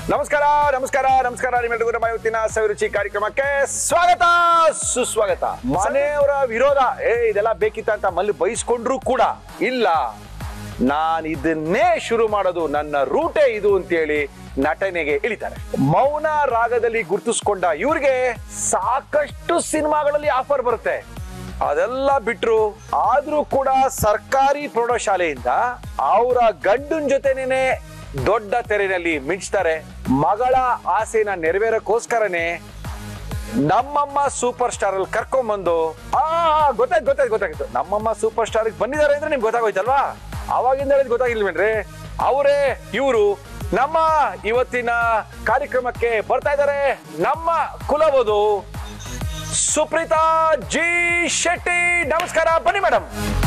ನಮಸ್ಕಾರ ನಮಸ್ಕಾರ ನಮಸ್ಕಾರ ನಿಮ್ಮೆಲ್ಲರಿಗೂ ನಮ್ಮ ಇವತ್ತಿನ ಸವಿರುಚಿ ಕಾರ್ಯಕ್ರಮಕ್ಕೆ ಸ್ವಾಗತ ಸುಸ್ವಾಗತ ಮನೆಯವರ ವಿರೋಧ ಏ ಇದೆಲ್ಲ ಬೇಕಿತ್ತ ಅಂತ ಮಲ್ಲಿ ಬಯಸ್ಕೊಂಡ್ರು ಕೂಡ ಇಲ್ಲ ನಾನ್ ಇದನ್ನೇ ಶುರು ಮಾಡೋದು ನನ್ನ ರೂಟೇ ಇದು ಅಂತೇಳಿ ನಟನೆಗೆ ಇಳಿತಾರೆ ಮೌನ ರಾಗದಲ್ಲಿ ಗುರುತಿಸ್ಕೊಂಡ ಇವ್ರಿಗೆ ಸಾಕಷ್ಟು ಸಿನಿಮಾಗಳಲ್ಲಿ ಆಫರ್ ಬರುತ್ತೆ ಅದೆಲ್ಲ ಬಿಟ್ರು ಆದ್ರೂ ಕೂಡ ಸರ್ಕಾರಿ ಪ್ರೌಢಶಾಲೆಯಿಂದ ಅವರ ಗಂಡನ ಜೊತೆನೇನೆ ದೊಡ್ಡ ತೆರೆನಲ್ಲಿ ಮಿಂಚ್ತಾರೆ ಮಗಳ ಆಸೆನ ನೆರವೇರಕ್ಕೋಸ್ಕರನೇ ನಮ್ಮಮ್ಮ ಸೂಪರ್ ಸ್ಟಾರ್ ಅಲ್ಲಿ ಕರ್ಕೊಂಡ್ಬಂದು ಆ ಗೊತ್ತಾಯ್ತು ಗೊತ್ತಾಯ್ತು ಗೊತ್ತಾಯ್ತು ನಮ್ಮಮ್ಮ ಸೂಪರ್ ಸ್ಟಾರ್ ಬಂದಿದ್ದಾರೆ ಅಂದ್ರೆ ನಿಮ್ಗೆ ಗೊತ್ತಾಗೋಯ್ತಲ್ವಾ ಅವಾಗಿಂದ ಹೇಳಿದ್ ಗೊತ್ತಾಗಿಲ್ವೇನ್ರಿ ಅವರೇ ಇವರು ನಮ್ಮ ಇವತ್ತಿನ ಕಾರ್ಯಕ್ರಮಕ್ಕೆ ಬರ್ತಾ ಇದ್ದಾರೆ ನಮ್ಮ ಕುಲವಧು ಸುಪ್ರೀತಾ ಜಿ ಶೆಟ್ಟಿ ನಮಸ್ಕಾರ ಬನ್ನಿ ಮೇಡಮ್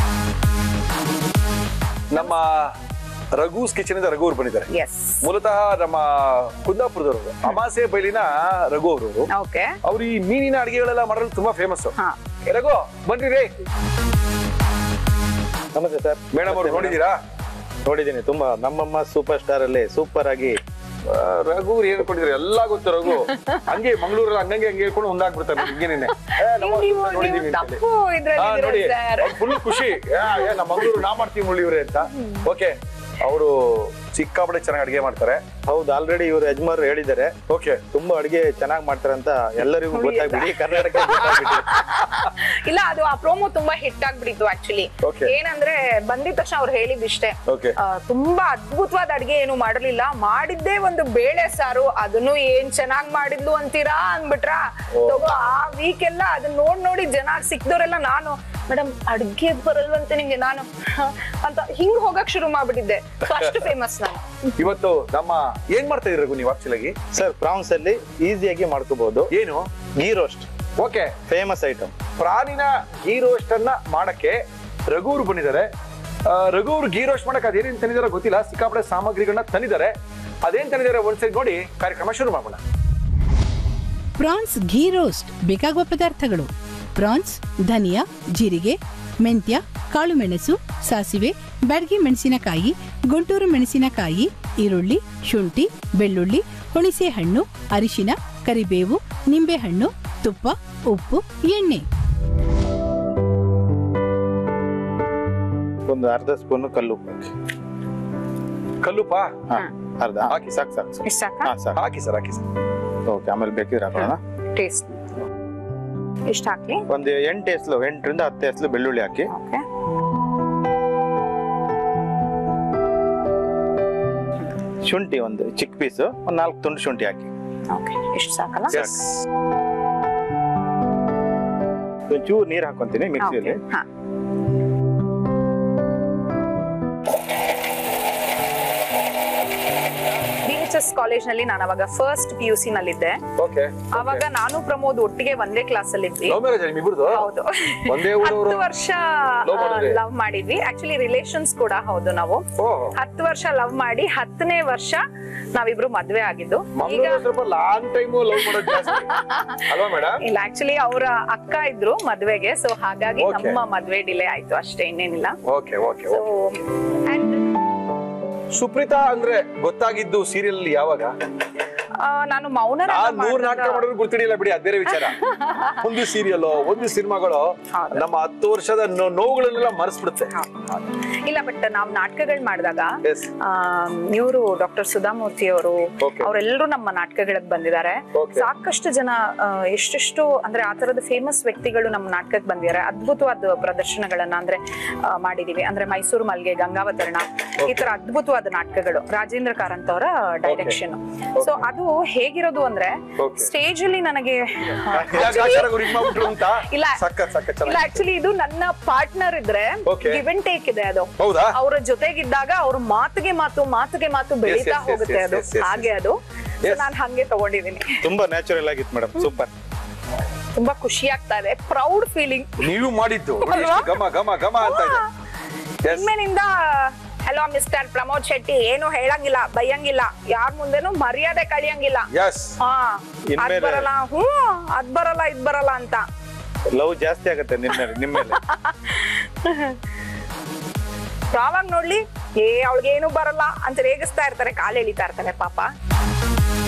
ನಮ್ಮ ರಘೂಸ್ ಕಿಚನ್ ಇಂದ ರಘು ಅವ್ರು ಬಂದಿದ್ದಾರೆ ಎಸ್ ಮೂಲತಃ ನಮ್ಮ ಕುಂದಾಪುರದವರು ಅಮಾಸೆ ಬೈಲಿನ ರಘು ಅವರು ಓಕೆ ಅವ್ರು ಈ ಮೀನಿನ ಅಡಿಗೆಗಳೆಲ್ಲ ಮಾಡೋದು ತುಂಬಾ ಫೇಮಸ್ ಹಾ ರಘು ಬನ್ರಿ ರೀ ನಮಸ್ತೆ ಸರ್ ಮೇಡಮ್ ಅವ್ರು ನೋಡಿದೀರಾ ನೋಡಿದ್ದೀನಿ ತುಂಬಾ ನಮ್ಮಮ್ಮ ಸೂಪರ್ ಸ್ಟಾರ್ ಅಲ್ಲಿ ಸೂಪರ್ ಆಗಿ ಆ, ರಘು ಏನ್ ಹೇಳ್ಕೊಂಡಿದ್ರು ಎಲ್ಲ ಗೊತ್ತು ರಘು ಹಂಗೆ ಮಂಗಳೂರಲ್ಲಿ ಹಂಗಂಗೆ ಹಂಗೆ ಹೇಳ್ಕೊಂಡು ಒಂದಾಗ್ಬಿಡ್ತಾರೆ ಹಿಂಗೇನೆ ನೀವು ನೀವು ನೀವು ತಪ್ಪು ಇದ್ರಲ್ಲಿ ನೋಡಿ ಸರ್ ಫುಲ್ ಖುಷಿ ಯಾ, ಯಾ, ನಮ್ಮ ಮಂಗಳೂರು ನಾ ಮಾಡ್ತೀವಿ ಮುಳ್ಳಿವ್ರೆ ಅಂತ ಓಕೆ ಅವರು ಸಿಕ್ಕಾಪಟ್ಟೆ ಚೆನ್ನಾಗಿ ಅಡಿಗೆ ಮಾಡ್ತಾರೆ ಹೌದು ಆಲ್ರೆಡಿ ಇವರು ಯಜಮಾನ್ರು ಹೇಳಿದ್ದಾರೆ ಓಕೆ ತುಂಬಾ ಅಡಿಗೆ ಚೆನ್ನಾಗಿ ಮಾಡ್ತಾರೆ ಅಂತ ಎಲ್ಲರಿಗೂ ಗೊತ್ತಾಗ್ಬಿಡಿ ಕರ್ನಾಟಕ ಗೊತ್ತಾಗ್ಬಿಡಿ ಇಲ್ಲ ಅದು ಆ ಪ್ರೋಮೋ ತುಂಬಾ ಹಿಟ್ ಆಗ್ಬಿಟ್ಟಿತ್ತು ಆಕ್ಚುಲಿ Okay. ಏನಂದ್ರೆ ಬಂದಿದ ತಕ್ಷಣ ಅವ್ರು ಹೇಳಿದಿಷ್ಟೇ Okay. ಆ, ತುಂಬಾ ಅದ್ಭುತವಾದ ಅಡ್ಗೆ ಏನು ಮಾಡಿರ್ಲಿಲ್ಲ ಮಾಡಿದ್ದೇ ಒಂದು ಬೇಳೆ ಸಾರು ಅದನ್ನು ಏನ್ ಚೆನ್ನಾಗ್ ಮಾಡಿದ್ಲು ಅಂತೀರಾ ಅಂದ್ಬಿಟ್ರ ತಗೋ ಆ ವೀಕ್ ಎಲ್ಲ ಅದನ್ನ ನೋಡ್ ನೋಡಿ ಜನ ಸಿಕ್ದವ್ರೆಲ್ಲ ನಾನು ಮೇಡಮ್ ಅಡ್ಗೆ ಬರಲ್ವಂತೆ ನಿಮ್ಗೆ ನಾನು ಅಂತ ಹಿಂಗ್ ಹೋಗಕ್ ಶುರು ಮಾಡ್ಬಿಟ್ಟಿದ್ದೆ So ಅಷ್ಟು ಫೇಮಸ್ ನಾನು ಇವತ್ತು ನಮ್ಮ ಏನ್ ಮಾಡ್ತಾ ಇದ್ರಿ ರಘು ನೀವು ಆಕ್ಚುಲ್ ಆಗಿ ಸರ್ ಪ್ರಾನ್ಸ್ ಅಲ್ಲಿ ಈಸಿಯಾಗಿ ಮಾಡ್ಕೋಬಹುದು ಏನು ghee roast okay famous item ಪ್ರಾಣಿನ ಗೀ ರೋಸ್ಟ್ ಅನ್ನ ಮಾಡಕ್ಕೆ ರಘುವ್ರು ಬಂದಿದ್ದಾರೆ ಆ, ರಘುವ್ರು ಗೀ ರೋಸ್ಟ್ ಮಾಡಕ್ಕೆ ಅದೇನೇನ್ ತಂದಿದಾರೋ ಗೊತ್ತಿಲ್ಲ ಸಿಕ್ಕಾಪಟ್ಟೆ ಸಾಮಗ್ರಿಗಳನ್ನ ತಂದಿದ್ದಾರೆ ಅದೇನ್ ತಂದಿದ್ದಾರೆ ಒಂದ್ಸರಿ ನೋಡಿ ಕಾರ್ಯಕ್ರಮ ಶುರು ಮಾಡೋಣ ಪ್ರಾನ್ಸ್ ಘೀ ರೋಸ್ಟ್ ಬೇಕಾಗುವ ಪದಾರ್ಥಗಳು ಪ್ರಾನ್ಸ್ ಧನಿಯಾ ಜೀರಿಗೆ ಮೆಂತ್ಯ ಕಾಳುಮೆಣಸು ಸಾಸಿವೆ ಬ್ಯಾಡಗಿ ಮೆಣಸಿನಕಾಯಿ ಗುಂಟೂರು ಮೆಣಸಿನಕಾಯಿ ಈರುಳ್ಳಿ ಶುಂಠಿ ಬೆಳ್ಳುಳ್ಳಿ ಹುಣಸೆ ಹಣ್ಣು ಅರಿಶಿನ ಕರಿಬೇವು ನಿಂಬೆಹಣ್ಣು ತುಪ್ಪ ಉಪ್ಪು ಎಣ್ಣೆ ಒಂದು ಅರ್ಧ ಸ್ಪೂನ್ ಕಲ್ಲು ಉಪ್ಪು ಹಾಕಿ ಕಲ್ಲುಪ್ಪ ಹಾ ಅರ್ಧ ಹಾಕಿ ಸಾಕು ಸಾಕು ಸಾಕು. ಇಷ್ಟ ಸಾಕಾ ಹಾ ಸಾಕು ಹಾಕಿ ಸರ್ ಹಾಕಿ ಸರ್ ಓಕೆ ಆಮೇಲೆ ಬೇಕಿದ್ರೆ ಹಾಕೋಣ ಟೇಸ್ಟ್ ಇಷ್ಟ ಹಾಕ್ಲಿ ಒಂದು ಎಂಟು ಎಸ್ಲು ಎಂಟರಿಂದ ಹತ್ತು ಎಸ್ಲು ಬೆಳ್ಳುಳ್ಳಿ ಹಾಕಿ ಓಕೆ ಶುಂಠಿ ಒಂದು ಚಿಕ್ಕ ಪೀಸು ಒಂದು ನಾಲ್ಕು ತುಂಡು ಶುಂಠಿ ಹಾಕಿ ಓಕೆ ಇಷ್ಟು ಸಾಕಲ್ಲ ಎಸ್ ಒಂಚೂರು ನೀರು ಹಾಕೊಂತೀನಿ ಮಿಕ್ಸಿಯಲ್ಲಿ Okay, ಹಾ ಬಿ ಎಚ್ ಎಸ್ ಕಾಲೇಜ್ ನಲ್ಲಿ ನಾನು ಅವಾಗ ಫಸ್ಟ್ ಪಿ ಯು ಸಿ ನಲ್ಲಿದ್ದೆ ಓಕೆ ಅವಾಗ ನಾನು ಪ್ರಮೋದ್ ಒಟ್ಟಿಗೆ ಒಂದೇ ಕ್ಲಾಸ್ ಅಲ್ಲಿ ಇದ್ವಿ ಲವ್ ಮ್ಯಾರೇಜ್ ನಿಮ್ಮಿಬ್ರದು ಹೌದು ಒಂದೇ ಊರವರು ಹತ್ತು ವರ್ಷ Love ಮಾಡಿದ್ರಿ? ಲವ್ ಮಾಡಿದ್ವಿ ಆಕ್ಚುಲಿ ರಿಲೇಷನ್ಸ್ ಕೂಡ ಹೌದು ನಾವು ಓಹ್ ಹತ್ತು ವರ್ಷ ಲವ್ ಮಾಡಿ ಹತ್ತನೇ ವರ್ಷ ನಾವಿಬ್ರು ಮದ್ವೆ ಆಗಿದ್ದು ಈಗ ಮಂಗಳೂರು ಸ್ವಲ್ಪ ಲಾಂಗ್ ಟೈಮ್ ಲವ್ ಮಾಡೋದು ಜಾಸ್ತಿ ಅಲ್ವಾ ಮೇಡಮ್ ಇಲ್ಲ ಆಕ್ಚುಲಿ ಅವರ ಅಕ್ಕ ಇದ್ರು ಮದ್ವೆಗೆ ಸೊ ಹಾಗಾಗಿ Okay. ನಮ್ಮ ಮದ್ವೆ ಡಿಲೇ ಆಯ್ತು ಅಷ್ಟೇ ಇನ್ನೇನಿಲ್ಲ okay okay so and Supreetha ಅಂದ್ರೆ ಗೊತ್ತಾಗಿದ್ದು ಸೀರಿಯಲ್ ಯಾವಾಗ ನಾನು ಮೌನ ಆ ನೂರ್ ನಾಟಕ ಮಾಡೋದು ಗುರ್ತಿಡಿಲ್ಲ ಬಿಡಿ ಅದ್ ಬೇರೆ ವಿಚಾರ ಒಂದು ಸೀರಿಯಲ್ ಒಂದು ಸಿನಿಮಾಗಳು ಹೌದು. ನಮ್ಮ ಹತ್ತು ವರ್ಷದ ನೋ- ನೋವುಗಳನ್ನೆಲ್ಲ ಮರೆಸ್ಬಿಡುತ್ತೆ ಇಲ್ಲ ಬಟ್ ನಾವ್ ನಾಟಕಗಳು ಮಾಡಿದಾಗ ಎಸ್ ಇವರು ಡಾಕ್ಟರ್ ಸುಧಾಮೂರ್ತಿ ಅವರು Okay. ಅವರೆಲ್ಲರೂ ನಮ್ಮ ನಾಟಕಗಳಿಗೆ ಬಂದಿದ್ದಾರೆ Okay. ಸಾಕಷ್ಟು ಜನ ಆ, ಎಷ್ಟೆಷ್ಟು ಅಂದ್ರೆ ಆ ತರದ ಫೇಮಸ್ ವ್ಯಕ್ತಿಗಳು ನಮ್ಮ ನಾಟಕಕ್ಕೆ ಬಂದಿದ್ದಾರೆ ಅದ್ಭುತವಾದ ಪ್ರದರ್ಶನಗಳನ್ನ ಅಂದ್ರೆ ಆ, ಮಾಡಿದೀವಿ ಅಂದ್ರೆ ಮೈಸೂರು ಮಲ್ಗೆ ಗಂಗಾವತರಣ ಈ ತರ ಅದ್ಭುತವಾದ ನಾಟಕಗಳು ರಾಜೇಂದ್ರ ಕಾರಂತ್ ಅವರ ಡೈರೆಕ್ಷನ್ ಸೊ ಅದು ಹೇಗಿರೋದು ಅಂದ್ರೆ Okay. ಸ್ಟೇಜ್ ಅಲ್ಲಿ ನನಗೆ ಆ, ಮಾಡ್ಬಿಟ್ರು ಅಂತ ಇಲ್ಲ. ಸಖತ್ ಸಖತ್ ಇಲ್ಲ ಚೆನ್ನಾಗಿ ಆಕ್ಚುಲಿ ಇದು ನನ್ನ ಪಾರ್ಟ್ನರ್ ಇದ್ರೆ Okay. ಗಿವ್ ಅಂಡ್ ಟೇಕ್ ಇದೆ ಅದು ಹೌದಾ ಅವರ ಜೊತೆಗಿದ್ದಾಗ ಅವ್ರ ಮಾತಿಗೆ ಮಾತು ಮಾತಿಗೆ ಮಾತು ಬೆಳೀತಾ yes, ಹೋಗುತ್ತೆ yes, ಅದು yes, yes, ಹಾಗೆ ಅದು Yes. ನಾನು ಹಂಗೆ ತಗೊಂಡಿದ್ದೀನಿ ತುಂಬಾ ನ್ಯಾಚುರಲ್ ಆಗಿತ್ತು ಮೇಡಮ್ ಸೂಪರ್ ತುಂಬಾ ಖುಷಿ ಆಗ್ತಾ ಇದೆ ಪ್ರೌಡ್ ಫೀಲಿಂಗ್ ನೀವು ಮಾಡಿದ್ದು ನೋಡಿ ಎಷ್ಟು ಘಮ ಘಮ ಘಮ ಅಂತ ಇದೆ Yes. ಇನ್ಮೇಲಿಂದ ಹಲೋ ಮಿಸ್ಟರ್ ಪ್ರಮೋದ್ ಶೆಟ್ಟಿ ಏನು ಹೇಳಂಗಿಲ್ಲ ಬೈಯಂಗಿಲ್ಲ ಯಾರ ಮುಂದೆನೂ ಮರ್ಯಾದೆ ಕಳಿಯಂಗಿಲ್ಲ Yes. ಹಾ ಅದ್ ಇನ್ಮೇಲೆ- ಬರಲ್ಲ ಹ್ಮ್ ಅದ್ ಬರಲ್ಲ ಇದ್ ಬರಲ್ಲ ಅಂತ ಲವ್ ಜಾಸ್ತಿ ಆಗುತ್ತೆ ನಿಮ್ಮ ನಿಮ್ಮ ಮೇಲೆ ಯಾವಾಗ ನೋಡ್ಲಿ ಏ ಅವಳಿಗೆ ಏನು ಬರಲ್ಲ ಅಂತ ರೇಗಿಸ್ತಾ ಇರ್ತಾರೆ ಕಾಲು ಎಳಿತಾ ಇರ್ತಾರೆ ಪಾಪ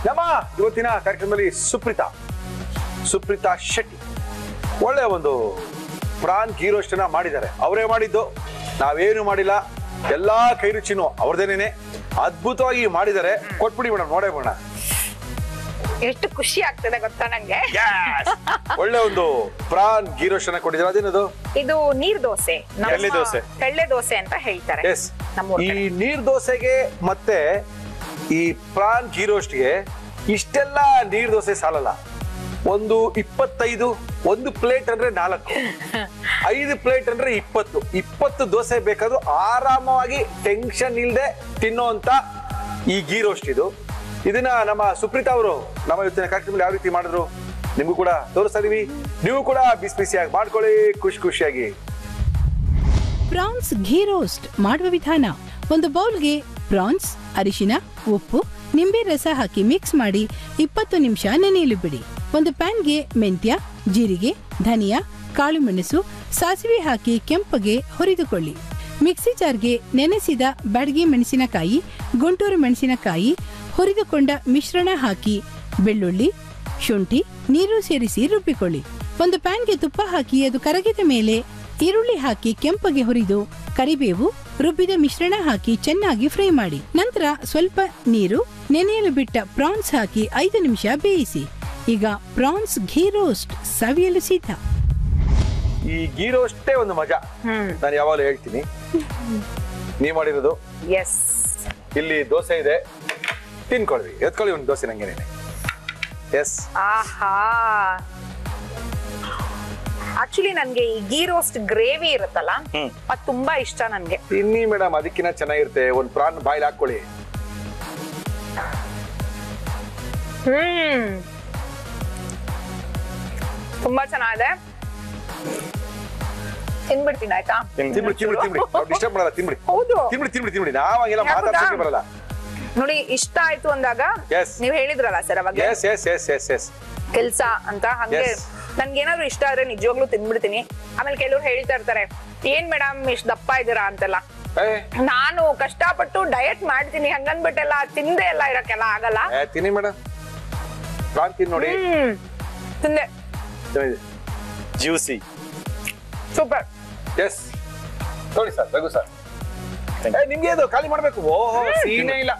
ನಮ್ಮ ಇವತ್ತಿನ ಕಾರ್ಯಕ್ರಮದಲ್ಲಿ ಸುಪ್ರೀತಾ ಸುಪ್ರೀತಾ ಶೆಟ್ಟಿ ಒಳ್ಳೆ ಒಂದು ಪ್ರಾನ್ ಗೀ ರೋಸ್ಟನ್ನ ಮಾಡಿದ್ದಾರೆ ಅವರೇ ಮಾಡಿದ್ದು ನಾವೇನು ಮಾಡಿಲ್ಲ ಎಲ್ಲಾ ಕೈ ರುಚಿನೂ ಅವ್ರದೇನೇನೆ ಅದ್ಭುತವಾಗಿ ಮಾಡಿದ್ದಾರೆ ಕೊಟ್ಬಿಡಿ ಮೇಡಮ್ ನೋಡೇ ಬಿಡೋಣ ಎಷ್ಟು ಖುಷಿ ಆಗ್ತದೆ ಗೊತ್ತಾ ನಂಗೆ ಒಳ್ಳೆ ಒಂದು ಪ್ರಾನ್ ಗೀ ರೋಸ್ಟನ್ನ ಕೊಟ್ಟಿದ್ದಾರೆ ಅದೇನದು ಇದು ನೀರ್ ದೋಸೆ ನಮ್ಮ ತೆಳ್ಳೆ ದೋಸೆ. ತೆಳ್ಳೆ ದೋಸೆ ಅಂತ ಹೇಳ್ತಾರೆ ಎಸ್ ನಮ್ಮ ಈ ನೀರ್ ದೋಸೆಗೆ ಮತ್ತೆ ಈ ಪ್ರಾನ್ ಗೀ ರೋಸ್ಟ್ಗೆ ಇಷ್ಟೆಲ್ಲ ನೀರ್ ದೋಸೆ ಸಾಲಲ್ಲ ಒಂದು ಇಪ್ಪತ್ತೈದು ಒಂದು ಪ್ಲೇಟ್ ಅಂದ್ರೆ ನಾಲ್ಕು ಐದು ಪ್ಲೇಟ್ ಅಂದ್ರೆ ಇಪ್ಪತ್ತು ಇಪ್ಪತ್ತು ದೋಸೆ ಬೇಕಾದ್ರೂ ಆರಾಮವಾಗಿ ಟೆನ್ಷನ್ ಇಲ್ಲದೆ ತಿನ್ನೋಂತ ಈ ಗೀ ರೋಸ್ಟ್ ಇದು ಇದನ್ನ ನಮ್ಮ ಸುಪ್ರೀತಾ ಅವರು ನಮ್ಮ ಇವತ್ತಿನ ಕಾರ್ಯಕ್ರಮದಲ್ಲಿ ಯಾವ ರೀತಿ ಮಾಡಿದ್ರು ನಿಮಗೂ ಕೂಡ ತೋರಿಸ್ತಾ ಇದೀವಿ ನೀವು ಕೂಡ ಬಿಸಿ ಬಿಸಿಯಾಗಿ ಮಾಡ್ಕೊಳ್ಳಿ ಖುಷಿ ಖುಷಿಯಾಗಿ ಪ್ರಾನ್ಸ್ ಘೀ ರೋಸ್ಟ್ ಮಾಡುವ ವಿಧಾನ ಒಂದು ಬೌಲ್ಗೆ ಪ್ರಾನ್ಸ್ ಅರಿಶಿನ ಉಪ್ಪು ನಿಂಬೆ ರಸ ಹಾಕಿ ಮಿಕ್ಸ್ ಮಾಡಿ ಇಪ್ಪತ್ತು ನಿಮಿಷ ನೆನೆಯಲು ಬಿಡಿ ಒಂದು ಪ್ಯಾನ್ಗೆ ಮೆಂತ್ಯ ಜೀರಿಗೆ ಧನಿಯಾ ಕಾಳು ಮೆಣಸು ಸಾಸಿವೆ ಹಾಕಿ ಕೆಂಪಗೆ ಹುರಿದುಕೊಳ್ಳಿ ಮಿಕ್ಸಿ ಜಾರ್ಗೆ ನೆನೆಸಿದ ಬ್ಯಾಡಗಿ ಮೆಣಸಿನಕಾಯಿ ಗುಂಟೂರು ಮೆಣಸಿನಕಾಯಿ ಹುರಿದುಕೊಂಡ ಮಿಶ್ರಣ ಹಾಕಿ ಬೆಳ್ಳುಳ್ಳಿ ಶುಂಠಿ ನೀರು ಸೇರಿಸಿ ರುಬ್ಬಿಕೊಳ್ಳಿ ಒಂದು ಪ್ಯಾನ್ಗೆ ತುಪ್ಪ ಹಾಕಿ ಅದು ಕರಗಿದ ಮೇಲೆ ಈರುಳ್ಳಿ ಹಾಕಿ ಕೆಂಪಗೆ ಹುರಿದು ಕರಿಬೇವು ರುಬ್ಬಿದ ಮಿಶ್ರಣ ಹಾಕಿ ಚೆನ್ನಾಗಿ ಫ್ರೈ ಮಾಡಿ ನಂತರ ಸ್ವಲ್ಪ ನೀರು ನೆನೆಯಲು ಬಿಟ್ಟ ಪ್ರಾನ್ಸ್ ಹಾಕಿ ಐದು ನಿಮಿಷ ಬೇಯಿಸಿ ಈಗ ಪ್ರಾನ್ಸ್ ಘೀ ರೋಸ್ಟ್ ಸವಿಯಲು ಸಿದ್ಧ ಈ ಗೀ ರೋಸ್ಟೇ ಒಂದು ಮಜಾ ಹ್ಮ್ ನಾನು ಯಾವಾಗಲೂ ಹೇಳ್ತೀನಿ ನೀವ್ ಮಾಡಿರೋದು ಎಸ್ ಇಲ್ಲಿ ದೋಸೆ ಇದೆ ತಿನ್ಕೊಳ್ವಿ ಎತ್ಕೊಳ್ಳಿ ಒಂದು ದೋಸೆ ನಂಗೆ ಎಸ್ ಆಹಾ ಆಕ್ಚುಲಿ ನನ್ಗೆ ಈ ಗೀ ರೋಸ್ಟ್ ಗ್ರೇವಿ ಇರುತ್ತಲ್ಲ ಅದು ತುಂಬಾ ಇಷ್ಟ ನನ್ಗೆ ತಿನ್ನಿ ಮೇಡಮ್ ಅದಕ್ಕಿಂತ ಚೆನ್ನಾಗಿರುತ್ತೆ ಒಂದು ಪ್ರಾನ್ ಬಾಯ್ಲ್ ಹಾಕೊಳ್ಳಿ ಹ್ಮ್ ತುಂಬಾ ಚೆನ್ನಾಗಿದೆ ತಿನ್ಬಿಡ್ತೀನಿ ಆಯ್ತಾ ತಿನ್ಬಿಡಿ ತಿನ್ಬಿಡಿ ತಿನ್ಬಿಡಿ ನಾವು ಡಿಸ್ಟರ್ಬ್ ಮಾಡಲ್ಲ ತಿನ್ಬಿಡಿ ಹೌದು ತಿನ್ಬಿಡಿ ತಿನ್ಬಿಡಿ ತಿನ್ಬಿಡಿ ನಾವು ಹಂಗೆಲ್ಲ ಯಾಕ್ ಗೊತ್ತಾ? ಮಾತಾಡ್ಸಕ್ಕೆ ಬರಲ್ಲ ನೋಡಿ ಇಷ್ಟ ಆಯ್ತು ಅಂದಾಗ Yes. ನೀವ್ ಹೇಳಿದ್ರಲ್ಲ ಸರ್ ಅವಾಗ yes yes yes yes yes ಕೆಲ್ಸ ಅಂತ ಹಂಗೆ Yes. ನನ್ಗೇನಾದ್ರು ಇಷ್ಟ ಆದ್ರೆ ನಿಜವಾಗ್ಲೂ ತಿನ್ಬಿಡ್ತೀನಿ ಆಮೇಲೆ ಕೆಲವ್ರು ಹೇಳ್ತಾ ಇರ್ತಾರೆ ಏನ್ ಮೇಡಮ್ ಇಷ್ಟ ದಪ್ಪ ಇದ್ದೀರಾ ಅಂತೆಲ್ಲ ಏ ನಾನು ಕಷ್ಟಪಟ್ಟು ಡಯಟ್ ಮಾಡ್ತೀನಿ ಹಂಗನ್ಬಿಟ್ಟೆಲ್ಲ ತಿಂದೆ ಎಲ್ಲ ಇರಕ್ಕೆಲ್ಲ ಆಗಲ್ಲ ಏ, ತಿನ್ನಿ ಮೇಡಮ್ ಪ್ರಾನ್ ತಿನ್ ನೋಡಿ ಹ್ಮ್ ತಿಂದೆ ಚೆನ್ನಾಗಿದೆ ಜ್ಯೂಸಿ ಸೂಪರ್ ಎಸ್ ನೋಡಿ ಸರ್ ರಘು ಸರ್ ಏ ನಿಮ್ಗೆ ಅದು ಖಾಲಿ ಮಾಡ್ಬೇಕು ಓಹೋ ಸೀನೇ ಇಲ್ಲ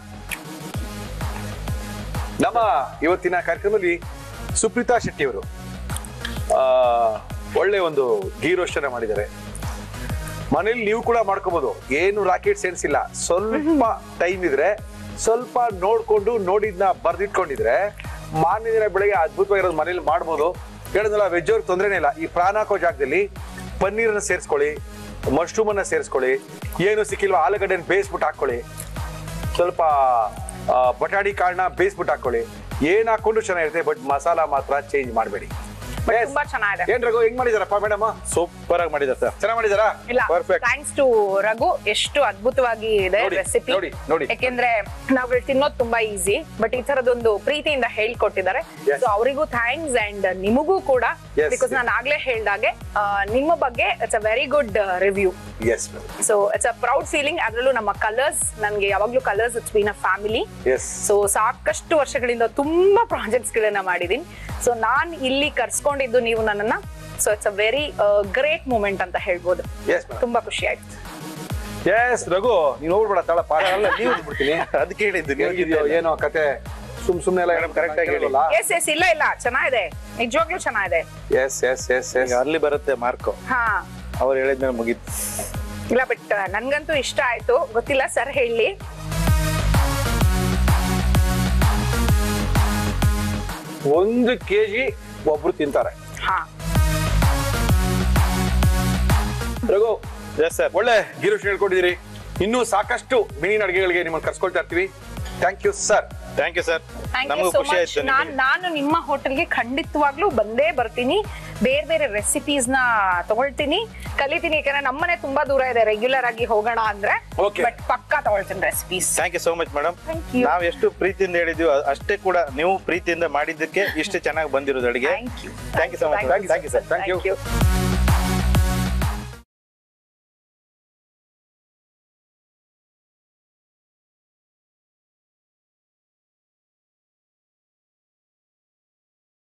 ನಮ್ಮ ಇವತ್ತಿನ ಕಾರ್ಯಕ್ರಮದಲ್ಲಿ ಸುಪ್ರೀತಾ ಶೆಟ್ಟಿ ಅವರು ಆ, ಒಳ್ಳೆ ಒಂದು ಗೀ ರೋಸ್ಟನ್ನ ಮಾಡಿದ್ದಾರೆ ಮನೇಲಿ ನೀವು ಕೂಡ ಮಾಡ್ಕೋಬಹುದು ಏನು ರಾಕೆಟ್ ಸೆನ್ಸ್ ಇಲ್ಲ ಸ್ವಲ್ಪ ಟೈಮ್ ಇದ್ರೆ ಸ್ವಲ್ಪ ನೋಡ್ಕೊಂಡು ನೋಡಿದ್ನ ಬರ್ದಿಟ್ಕೊಂಡಿದ್ರೆ ಮಾರನೇ ದಿನ ಬೆಳಗ್ಗೆ ಅದ್ಭುತವಾಗಿರೋದು ಮನೇಲಿ ಮಾಡ್ಬೋದು ಹೇಳಿದ್ನಲ್ಲ ವೆಜ್ ಅವ್ರಿಗೆ ತೊಂದರೆನೇ ಇಲ್ಲ ಈ ಪ್ರಾಣ ಹಾಕೋ ಜಾಗದಲ್ಲಿ ಪನ್ನೀರನ್ನ ಸೇರಿಸ್ಕೊಳ್ಳಿ ಮಶ್ರೂಮ್ ಅನ್ನ ಸೇರಿಸ್ಕೊಳ್ಳಿ ಏನು ಸಿಕ್ಕಿಲ್ವಾ ಆಲೂಗಡ್ಡೆನ ಬೇಯಿಸ್ಬಿಟ್ಟು ಹಾಕೊಳ್ಳಿ ಸ್ವಲ್ಪ ಆ, ಬಟಾಣಿ ಕಾಳನ್ನ ಬೇಯಿಸ್ಬಿಟ್ಟು ಹಾಕೊಳ್ಳಿ ಏನ್ ಹಾಕೊಂಡು ಚೆನ್ನಾಗಿರುತ್ತೆ ಬಟ್ ಮಸಾಲ ಮಾತ್ರ ಚೇಂಜ್ ಮಾಡಬೇಡಿ ತುಂಬಾ ಚೆನ್ನಾಗಿದೆ ಏನ್ ರಘು ಹೆಂಗ್ ಮಾಡಿದಾರಪ್ಪ ಮೇಡಮ್ ಸೂಪರ್ ಆಗಿ ಮಾಡಿದ್ದಾರೆ ಸರ್ ಚೆನ್ನಾಗ್ ಮಾಡಿದಾರಾ ಇಲ್ಲ ಪರ್ಫೆಕ್ಟ್ ಥ್ಯಾಂಕ್ಸ್ ಟು ರಘು ಎಷ್ಟು ಅದ್ಭುತವಾಗಿ ಇದೆ ನೋಡಿ, ರೆಸಿಪಿ ನೋಡಿ, ನೋಡಿ. ಯಾಕೆಂದ್ರೆ ನಾವ್ ತಿನ್ನೋದು ತುಂಬಾ ಈಸಿ ಬಟ್ ಈ ತರದೊಂದು ಪ್ರೀತಿಯಿಂದ ಹೇಳ್ಕೊಟ್ಟಿದ್ದಾರೆ Yes. ಸೊ ಅವರಿಗೂ ಥ್ಯಾಂಕ್ಸ್ ಅಂಡ್ ನಿಮಗೂ ಕೂಡ Yes, ಬಿಕಾಸ್ yes. ನಾನು ಆಗ್ಲೇ ಹೇಳ್ದಾಗೆ ಆ, ನಿಮ್ಮ ಬಗ್ಗೆ it's a very good review yes so it's a proud feeling ಅದ್ರಲ್ಲೂ ನಮ್ಮ ಕಲರ್ಸ್ ನನ್ಗೆ ಯಾವಾಗ್ಲೂ Colors it's been a family yes so ಸಾಕಷ್ಟು ವರ್ಷಗಳಿಂದ ತುಂಬಾ ಪ್ರಾಜೆಕ್ಟ್ಸ್ ಗಳನ್ನ ಮಾಡಿದೀನಿ ಸೊ ನಾನ್ ಇಲ್ಲಿ ಕರ್ಸ್ಕೊಂಡಿದ್ದು ನೀವು ನನ್ನನ್ನ so it's a very great moment ಅಂತ ಹೇಳ್ಬೋದು ಎಸ್ ತುಂಬಾ ಖುಷಿ ಆಯ್ತು ಎಸ್ ರಘು ನೀನ್ ಹೋಗ್ಬಿಡ ತಳ ಪಾಠ ಅಲ್ಲ ನೀವು ಬಿಡ್ತೀನಿ ಅದಕ್ಕೆ ಹೇಳಿದ್ದು ಹೇಗಿದ್ಯೋ ಏನೋ ಕತೆ ಸುಮ್ ಸುಮ್ನೆ ಎಲ್ಲ correct ಆಗಿ ಹೇಳಿ. ಎಸ್ ಎಸ್ ಇಲ್ಲ ಇಲ್ಲ ಚೆನ್ನಾಗಿದೆ ನಿಜವಾಗ್ಲೂ ಚೆನ್ನಾಗಿದೆ ಎಸ್ ಎಸ್ ಎಸ್ ಎಸ್ ಈಗ ಅಲ್ಲಿ ಬರುತ್ತೆ ಮಾರ್ಕು ಹಾ ಅವ್ರು ಹೇಳಿದ್ಮೇಲೆ ಮುಗೀತು ಇಲ್ಲ ಬಟ್ ನನ್ಗಂತೂ ಇಷ್ಟ ಆಯ್ತು ಗೊತ್ತಿಲ್ಲ ಸರ್ ಹೇಳಿ ಒಂದು ಕೆಜಿ ಒಬ್ರು ತಿಂತಾರೆ ಹಾ ರಘು ಎಸ್ ಸರ್ ಒಳ್ಳೆ ಗಿರೀಶ್ ಹೇಳ್ಕೊಂಡಿದ್ದೀರಿ ಇನ್ನೂ ಸಾಕಷ್ಟು ಮೀನಿನ ಅಡುಗೆಗಳಿಗೆ ನಿಮ್ಮನ್ನು ಕರ್ಸ್ಕೊಳ್ತಾ ಇರ್ತೀವಿ thank you sir thank you sir thank you ನಮಗೂ ಸೋ ಖುಷಿ ಮಚ್ ಆಯ್ತು ನಾನ್ ನಿಮಗೆ. ನಾನು ನಿಮ್ಮ ಹೋಟೆಲ್ಗೆ ಖಂಡಿತವಾಗ್ಲೂ ಬಂದೇ ಬರ್ತೀನಿ ಬೇರೆ ಬೇರೆ ರೆಸಿಪೀಸ್ ನ ತಗೊಳ್ತೀನಿ ಕಲಿತೀನಿ ಯಾಕಂದ್ರೆ ನಮ್ಮನೆ ತುಂಬಾ ದೂರ ಇದೆ ರೆಗ್ಯುಲರ್ ಆಗಿ ಹೋಗೋಣ ಅಂದ್ರೆ Okay. ಬಟ್ ಪಕ್ಕಾ ತಗೊಳ್ತೀನಿ recipes thank you so much madam Thank you. ನಾವ್ ಎಷ್ಟು ಪ್ರೀತಿಯಿಂದ ಹೇಳಿದ್ವಿ ಅ- ಅಷ್ಟೇ ಕೂಡ ನೀವು ಪ್ರೀತಿಯಿಂದ ಮಾಡಿದ್ದಕ್ಕೆ ಇಷ್ಟು ಚೆನ್ನಾಗಿ ಬಂದಿರೋದು ಅಡಿಗೆ thank you thank you so much Thank you, sir. Thank you. Thank you